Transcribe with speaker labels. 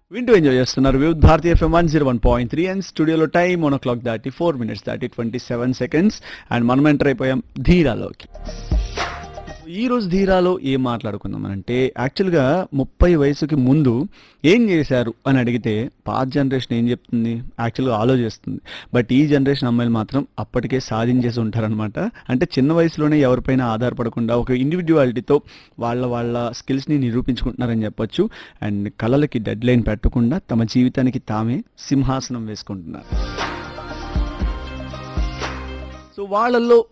Speaker 1: వింటూ ఎంజాయ్ చేస్తున్నారు Vividh Bharatiya FM one zero one point three and స్టూడియోలో టైం వన్ ఓ క్లాక్ దాటి ఫోర్ మినిట్స్ దాటి ట్వంటీ సెవెన్ సెకండ్స్ అండ్ మనం ఎంటర్ అయిపోయాం ధీరాలోకి ఈ రోజు ధీరాలో ఏం మాట్లాడుకుందాం అంటే యాక్చువల్గా ముప్పై వయసుకి ముందు ఏం చేశారు అని అడిగితే పాత జనరేషన్ ఏం చెప్తుంది యాక్చువల్గా ఆలోచిస్తుంది బట్ ఈ జనరేషన్ అమ్మాయిలు మాత్రం అప్పటికే సాధించేసి ఉంటారనమాట అంటే చిన్న వయసులోనే ఎవరిపైన ఆధారపడకుండా ఒక ఇండివిజువాలిటీతో వాళ్ళ వాళ్ళ స్కిల్స్ని నిరూపించుకుంటున్నారని చెప్పొచ్చు అండ్ కళలకి డెడ్ లైన్ పెట్టకుండా తమ జీవితానికి తామే సింహాసనం వేసుకుంటున్నారు సో వాళ్ళల్లో